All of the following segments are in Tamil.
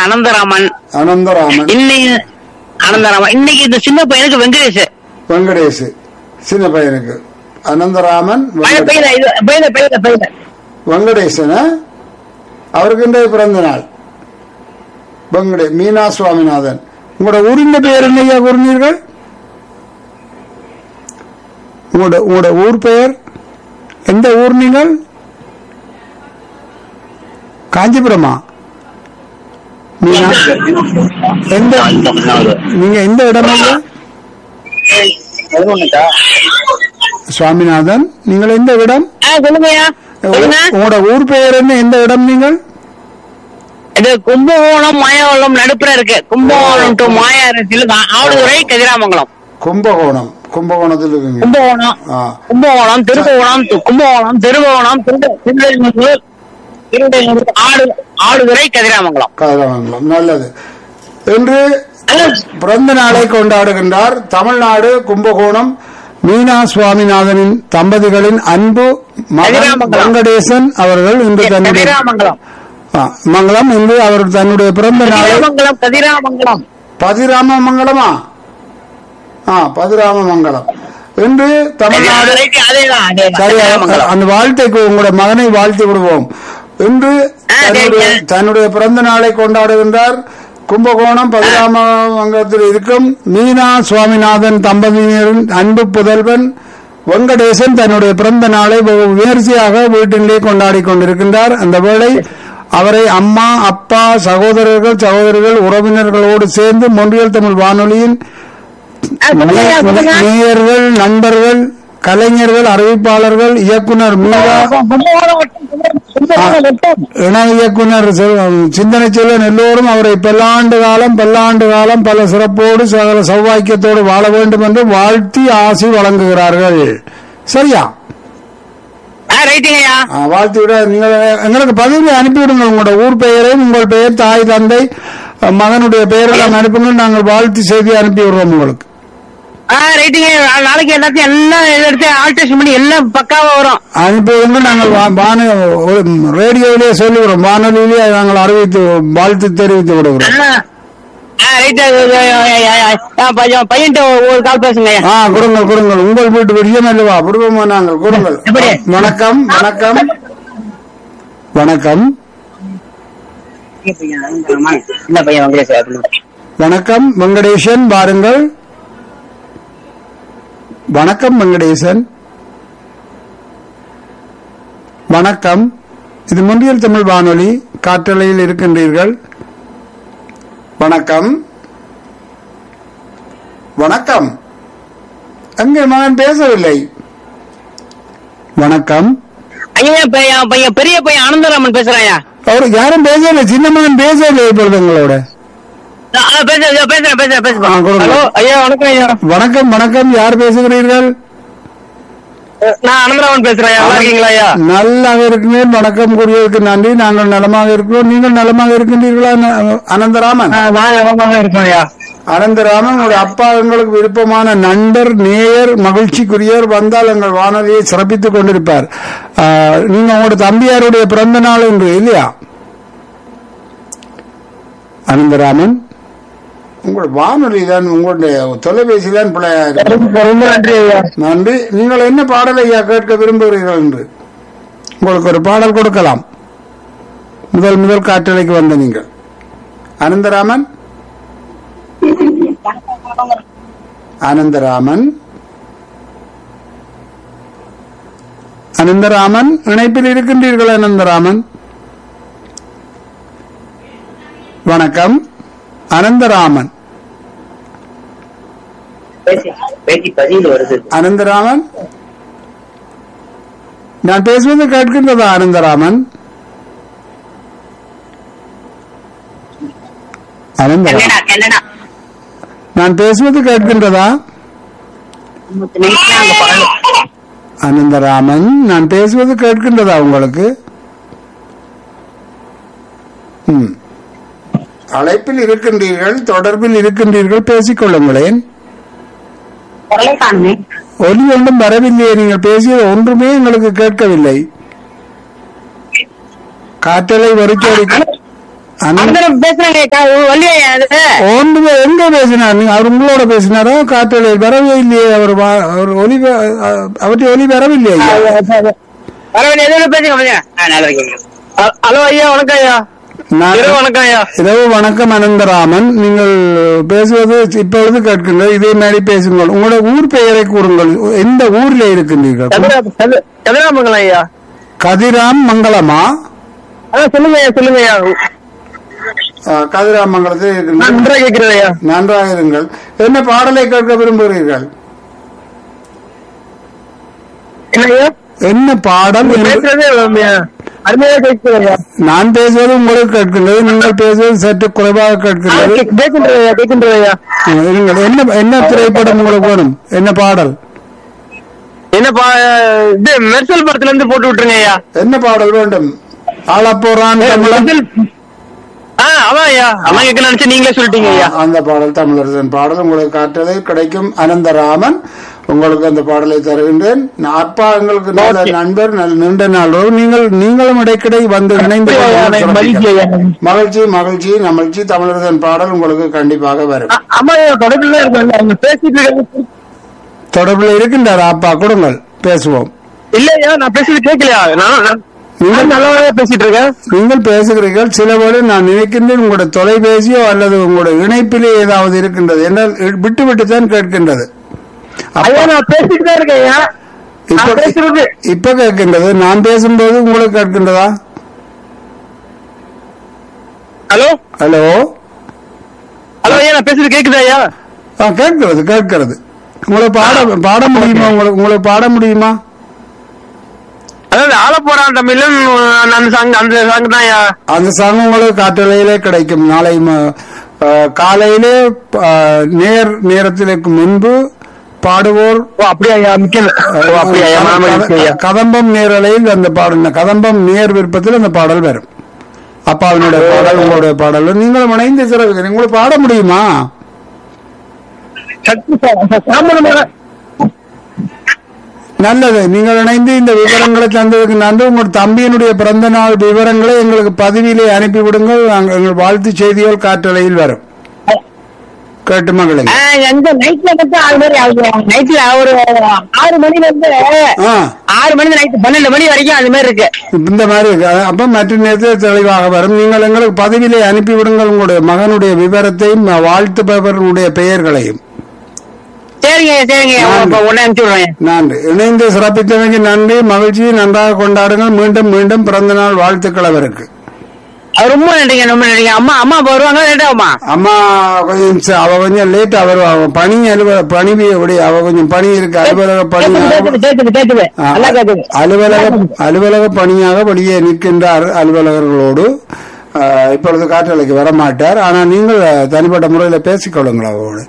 அனந்தராமன் அனந்தராமன் இன்னைக்கு அனந்தராமன் இன்னைக்கு இந்த சின்ன பையனுக்கு வெங்கடேஷ் வெங்கடேஷ் சின்ன பையனுக்கு அனந்தராமன் மழை வெங்கடேஷ். பெய்யல இது பெய்யல பெய்யல பெய்யல வெங்கடேசன் ஆ? அவருக்கு இன்றைய பிறந்த நாள் வெங்கடே மீனா சுவாமிநாதன் உங்களோட ஊரின் பெயர் என்னையா கூறினீர்கள் உங்களோட உங்களோட ஊர் பெயர் எந்த ஊர் நீங்கள் காஞ்சிபுரமா மீனா எந்த நீங்க எந்த இடம் ஐயா சுவாமிநாதன் நீங்கள் எந்த இடம் ஆ, சொல்லுங்கய்யா சொல்லுங்க உங்களோட ஊர் பெயர் என்ன எந்த இடம் நீங்கள் இது கும்பகோணம் மாயாவளம் நடுப்புற இருக்கு கும்பகோணம் டு மாயாரத்தில் ஆவடுதுறை கதிராமங்கலம் கும்பகோணம் கும்பகோணத்தில் இருக்குங்க கும்பகோணம் ஆ. கும்பகோணம் திருப்புவனம் து- கும்பகோணம் திருபுவனம் திரு- திருநெல்வேலி திருநெல்வேலி ஆடு ஆடுதுறை கதிராமங்கலம் கதிராமங்கலம் நல்லது இன்று பிறந்த நாளை கொண்டாடுகின்றார் தமிழ்நாடு கும்பகோணம் மீனா சுவாமிநாதனின் தம்பதிகளின் அன்பு மகன் கதிராமங்கலம். வெங்கடேசன் அவர்கள் இன்று தன்னுடைய கதிராமங்கலம் ஆ, மங்கலம் இன்று அவர் தன்னுடைய பிறந்த நாளை கதிராமங்கலம் கதிராமங்கலம் பதிராம மங்கலமா ஆ பதிராம மங்கலம் இன்று தமிழ்நாடு அதேதான் அதேதான் சரி கதிராமங்கலம் அந்த வாழ்த்தைக்கு உங்களுடைய மகனை வாழ்த்தி விடுவோம் இன்று ஆ, தன்னுடைய சரி. தன்னுடைய பிறந்த நாளை கொண்டாடுகின்றார் கும்பகோணம் பதிராமங்கலத்தில் இருக்கும் மீனா சுவாமிநாதன் தம்பதியினரின் அன்பு புதல்வன் வெங்கடேசன் தன்னுடைய பிறந்த நாளை வெகு விமரிசையாக வீட்டிலே கொண்டாடி கொண்டிருக்கின்றார் அந்த வேளை அவரை அம்மா அப்பா சகோதரர்கள் சகோதரிகள் உறவினர்களோடு சேர்ந்து மொன்றியல் தமிழ் வானொலியின் ஆ, சொல்லுங்கய்யா, சொல்லுங்க. நேயர்கள் நண்பர்கள் கலைஞர்கள் அறிவிப்பாளர்கள் இயக்குனர் மீரா கும்பகோணம் வட்டம், கும்பகோணம் வட்டம். இணை இயக்குனர் செல்- சிந்தனை செல்வன் எல்லோரும் அவரை பல்லாண்டு காலம் பல்லாண்டு காலம் பல சிறப்போடு சகல சௌவாக்கியத்தோடு வாழ வேண்டும் என்று வாழ்த்தி ஆசி வழங்குகிறார்கள் சரியா ஆ, ரைட்டுங்கய்யா ஆ, வாழ்த்தி விட நீங்கள் எங்களுக்கு பதிவு அனுப்பிவிடுங்க உங்களோட ஊர் பெயரையும் உங்கள் பெயர் தாய் தந்தை அஹ், மகனுடைய பெயரெல்லாம் அனுப்புங்க நாங்கள் வாழ்த்து செய்தி அனுப்பி விடுறோம் உங்களுக்கு ஆ ரைட்டுங்க நா- நாளைக்கு எல்லாத்தையும் எல்லாம் எடுத்து ஆல்ட்ரேஷன் பண்ணி எல்லாம் பக்காவா வரும் அனுப்புவதற்கு நாங்கள் வா- வான ஒரு ரேடியோவிலே சொல்லிவிடுறோம் வானொலியிலே நாங்கள் அறிவித்து வாழ்த்து தெரிவித்து விடுகிறோம் ஆ, ஆ, ரைட்டு ஆ, பையன் பையன்ட்ட ஒரு கால் பேசுங்க ஆ கொடுங்கள் கொடுங்கள் உங்கள் வீட்டு விடியம் அல்லவா விடுவோமா நாங்கள் கொடுங்கள் எப்படி? வணக்கம் வணக்கம் வணக்கம் இந்த பையன் வெங்கடேஷ் அப்படின்னு. வணக்கம் வெங்கடேசன் வாருங்கள் வணக்கம் வெங்கடேசன் வணக்கம் இது முன்றியல் தமிழ் வானொலி காற்றலையில் இருக்கின்றீர்கள் வணக்கம் வணக்கம் அங்கே மகன் பேசவில்லை வணக்கம் ஐயா பையன் பையன் பெரிய பையன் ஆனந்தராமன் பேசுறாயா அவர் யாரும் பேசவில்லை சின்ன மகன் பேசவில்லை இப்பொழுது உங்களோட பேசுறேன் பேசுறேன் பேசுறேன் ஆ, பேசுறேன் கொடுங்க. ஹலோ ஐயா வணக்கம் ஐயா வணக்கம் வணக்கம் யார் பேசுகிறீர்கள் நான் ஆனந்தராமன் பேசுறேன் நல்லா இருக்கீங்களா ஐயா நல்லாக இருக்கிறேன் வணக்கம் கூறியதற்கு நன்றி நாங்கள் நலமாக இருக்கிறோம் நீங்கள் நலமாக இருக்கின்றீர்களா அன- அனந்தராமன் நான் நலமாக இருக்கேன் ஐயா அனந்தராமன் உங்களுடைய அப்பா எங்களுக்கு விருப்பமான நண்பர் நேயர் மகிழ்ச்சிக்குரியவர் வந்தால் எங்கள் வானொலியை சிறப்பித்துக் கொண்டிருப்பார் ஆ, நீங்க உங்களோட தம்பியாருடைய பிறந்த நாள் என்று இல்லையா அனந்தராமன் உங்கள் வானொலி தான் உங்களுடைய தொலைபேசி தான் பிள்ளையா இருக்கு. ரொம்ப நன்றி ஐயா நன்றி நீங்கள் என்ன பாடலை ஐயா கேட்க விரும்புகிறீர்கள் என்று உங்களுக்கு ஒரு பாடல் கொடுக்கலாம் முதல் முதல் காற்றலைக்கு வந்த நீங்கள் அனந்தராமன் அனந்தராமன் அனந்தராமன் இணைப்பில் இருக்கின்றீர்கள் அனந்தராமன் வணக்கம் அனந்தராமன் பேசி பேசி பதில் வருது அனந்தராமன் நான் பேசுவது கேட்கின்றதா அனந்தராமன் அனந்தராமன் கன்னடா கன்னடா நான் பேசுவது கேட்கின்றதா முப்பத்தி நிமிஷம் அங்க பகல் அனந்தராமன் நான் பேசுவது கேட்கின்றதா உங்களுக்கு ம். அழைப்பில் இருக்கின்றீர்கள் தொடர்பில் இருக்கின்றீர்கள் பேசிக்கொள்ளுங்களேன் குரலை காணுமே ஒலி ஒன்றும் வரவில்லையே நீங்கள் பேசியது ஒன்றுமே எங்களுக்கு கேட்கவில்லை காற்றலை வரிக்கை அனந்த- அந்த பேசுறாங்க வள்ளியா அது ஒன்று எங்க பேசினார் நீங்க அவர் உங்களோட பேசினாரோ காற்றலை வரவே இல்லையே அவர் வா- அவர் ஒலி வ- அ- அவற்றை ஒலி வரவில்லையே ஐயா. பரவாயில்ல எதுவும் பேசுங்க பேசுங்க ஆ, நல்லா இருக்கீங்க அ- ஹலோ ஐயா வணக்கம் ஐயா நான் இரவு வணக்கம் ஐயா இரவு வணக்கம் அனந்தராமன் நீங்கள் பேசுவது இப்பொழுது கேட்கின்றது இதே மாதிரி பேசுங்கள் உங்களோட ஊர் பெயரை கூறுங்கள் எந்த ஊர்ல இருக்கின்றீர்கள் சதுரா- சது- சதுராமங்கலம் ஐயா கதிராம் மங்கலமா அதான் சொல்லுங்க ஐயா சொல்லுங்க ஐயா ஆ, கதிராம் மங்கலத்தில் நான் இருக்கின்றீர்கள் நன்றா கேட்கிறேன் ஐயா நன்றாக இருங்கள் என்ன பாடலை கேட்க விரும்புகிறீர்கள் என்ன ஐயா என்ன பாடல் நீங்க என்று- பேசுறதே அருமையா அருமையா கேட்கிறேன் ஐயா நான் பேசுவது உங்களுக்கு கேட்கின்றது நீங்கள் பேசுவது சற்று குறைவாக ஆ, கேட்கின்றது கே- கேட்கின்றது ஐயா கேட்கின்றது ஐயா ஆ, இருங்கள் என்ன என்ன திரைப்படம் உங்களுக்கு வேணும் என்ன பாடல் என்னப்பா இது மெர்சல் படத்துல இருந்து போட்டு விட்டுருங்க ஐயா என்ன பாடல் வேண்டும் ஆளப்போறான் தமிழன் மெர்சல் ஆ அதான் ஐயா அதான் கேட்க நினைச்சு நீங்களே சொல்லிட்டீங்க ஐயா அந்த பாடல் தமிழரசன் பாடல் உங்களுக்கு காற்றலை கிடைக்கும் அனந்தராமன் உங்களுக்கு அந்த பாடலை தருகின்றேன் நான் அப்பா எங்களுக்கு நல்ல Okay. நண்பர் நல்ல நீண்ட நாள் உறவு. நீங்கள் நீங்களும் இடைக்கிடை வந்து இணைந்து அப்படியா ஐயா? கொள்ளுங்கள். மகிழ்ச்சி ஐயா மகிழ்ச்சி மகிழ்ச்சி மகிழ்ச்சி தமிழரசன் பாடல் உங்களுக்கு கண்டிப்பாக வரும் ஆ, ஆமா ஐயா தொடர்புல இருக்காங்க அவங்க பேசிட்டு இருக்காங்க தொடர்பில் இருக்கின்றார் அப்பா கொடுங்கள் பேசுவோம் இல்ல ஐயா நான் பேசுறது கேட்கலையா நான் நான் நீங்கள் நல்லாவே பேசிட்டு இருக்கேன் நீங்கள் பேசுகிறீர்கள் சில வேளை நான் நினைக்கின்றேன் உங்களுடைய தொலைபேசியோ அல்லது உங்களுடைய இணைப்பிலே ஏதாவது இருக்கின்றது என்றால் விட்டு விட்டு தான் கேட்கின்றது அப்ப- ஐயா நான் பேசிட்டு தான் இருக்கேன் ஐயா இப்ப நான் பேசுறது இப்ப கேட்கின்றது நான் பேசும்போது உங்களுக்கு கேட்கின்றதா ஹலோ ஹலோ ஹலோ ஐயா நான் பேசுறது கேக்குதா ஐயா ஆ கேட்கிறது கேட்கிறது உங்களை பாட பாட முடியுமா உங்களுக்கு உங்களுக்கு பாட முடியுமா அதாவது ஆள போறான் தமிழன் அந்த சாங் அந்த சாங் தான் ஐயா அந்த சாங் உங்களுக்கு காற்றலையிலே கிடைக்கும் நாளை ம- ஆ, காலையிலே ஆ, நேர் நேரத்திற்கு முன்பு பாடுவோர் ஓ அப்படியா ஐயா மிக்க ஓ அப்படியா ஐயா நான் மகிழ்ச்சி ஐயா கதம்பம் நேரலையில் அந்த பாடல் கதம்பம் நேர் விருப்பத்தில் அந்த பாடல் வரும் அப்பாவினுடைய பாடல் உங்களுடைய பாடல் நீங்களும் இணைந்து சிறகு உங்களுக்கு பாட முடியுமா சக்தி சா- சாமனமாக நல்லது நீங்கள் இணைந்து இந்த விவரங்களை தந்ததுக்கு நன்றி உங்கள் தம்பியினுடைய பிறந்த நாள் விவரங்களை எங்களுக்கு பதிவிலே அனுப்பிவிடுங்கள் நாங்கள் எங்கள் வாழ்த்து செய்திகள் காற்றலையில் வரும் கேட்டு மகளுங்க ஆ, எங்க நைட்ல மட்டும் ஆறு மாதிரி ஆகும் நைட்ல ஒரு ஆறு மணில இருந்து ஆ ஆறு மணி நைட் பன்னெண்டு மணி வரைக்கும் அது மாதிரி இருக்கு இந்த மாதிரி இருக்கு அஹ் அப்ப மற்ற நேரத்தில் தெளிவாக வரும் நீங்கள் எங்களுக்கு பதிவிலே அனுப்பிவிடுங்கள் உங்களுடைய மகனுடைய விவரத்தையும் வாழ்த்து பெறுவருடைய பெயர்களையும் சரிங்க ஐயா, சரிங்க ஐயா. அப்ப உடனே அனுப்பிச்சு விடுறேன் நன்றி இணைந்து சிறப்பித்தமைக்கு நன்றி மகிழ்ச்சி நன்றாக கொண்டாடுங்கள் மீண்டும் மீண்டும் பிறந்த நாள் வாழ்த்துக்கள் அவருக்கு அது ரொம்ப நன்றிங்க ரொம்ப நன்றிங்க அம்மா அம்மா இப்ப வருவாங்க லேட்டாகுமா அம்மா கொஞ்சம் ச- அவ கொஞ்சம் லேட்டா வருவா அவ பணி அலுவல பணி எப்படி அவ கொஞ்சம் பணி இருக்கு அலுவலக பணி கேக்குது கேக்குது கேக்குது ஆ, நல்லா கேக்குது அலுவலக அலுவலக பணியாக வெளியே நிற்கின்றார் அலுவலகர்களோடு ஆ, இப்பொழுது காற்றலைக்கு வரமாட்டார் ஆனால் நீங்கள் தனிப்பட்ட முறையில் பேசிக்கொள்ளுங்கள் அவரோடு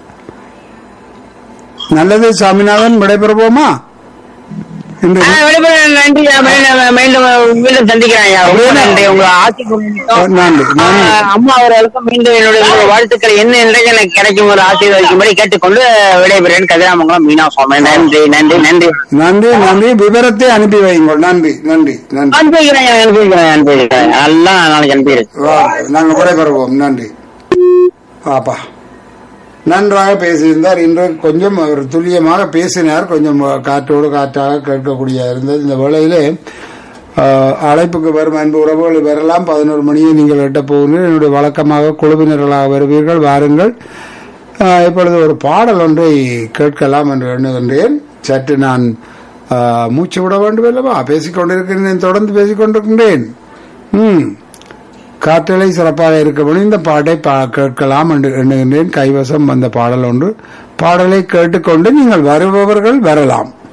நல்லது சாமிநாதன் விடைபெறுவோமா இன்று ஆ, விடைபெற நன்றி ஐயா. மீண்டும் மீண்டும் மீண்டும் சந்திக்கிறேன் ஐயா. ரொம்ப நன்றி உங்க ஆட்சிக்கு மீண்டும். நன்றி ஆ, நன்றி அம்மா அவர்களுக்கும் மீண்டும் என்னுடைய உங்கள் வாழ்த்துக்கள் என்ன இன்றைக்கு எனக்கு கிடைக்கும் ஒரு ஆசீர்வதிக்கும்படி கேட்டுக்கொண்டு விடைபெறேன் கதிராமங்கலம் மீனா சுவாமி நன்றி நன்றி நன்றி நன்றி நன்றி விவரத்தை அனுப்பி வையுங்கள் நன்றி நன்றி நன்றி அனுப்பிக்கிறேன் ஐயா, அனுப்பிக்கிறேன் அனுப்பிக்கிறேன் எல்லாம் நாளைக்கு அனுப்பிடுறேன் வா, நாங்கள் விடைபெறுவோம் நன்றி பாப்பா நன்றாக பேசியிருந்தார் இன்று கொஞ்சம் அவர் துல்லியமாக பேசினார் கொஞ்சம் காற்றோடு காற்றாக கேட்கக்கூடிய இருந்தது இந்த வேளையிலே ஆஹ், அழைப்புக்கு வரும் அன்பு உறவுகள் வரலாம் பதினோரு மணியை நீங்கள் எட்ட போகிறீர்கள் என்னுடைய வழக்கமாக குழுவினர்களாக வருவீர்கள் வாருங்கள் ஆஹ், இப்பொழுது ஒரு பாடல் ஒன்றை கேட்கலாம் என்று எண்ணுகின்றேன் சற்று நான் ஆஹ், மூச்சு விட வேண்டும் அல்லவா பேசிக்கொண்டிருக்கிறேன் தொடர்ந்து பேசிக்கொண்டிருக்கின்றேன் ம் காற்றலை சிறப்பாக இருக்கபடி இந்த பாட்டை பா கேட்கலாம் என்று எண்ணுகின்றேன் கைவசம் வந்த பாடல் ஒன்று பாடலை கேட்டுக்கொண்டு நீங்கள் வருபவர்கள் வரலாம்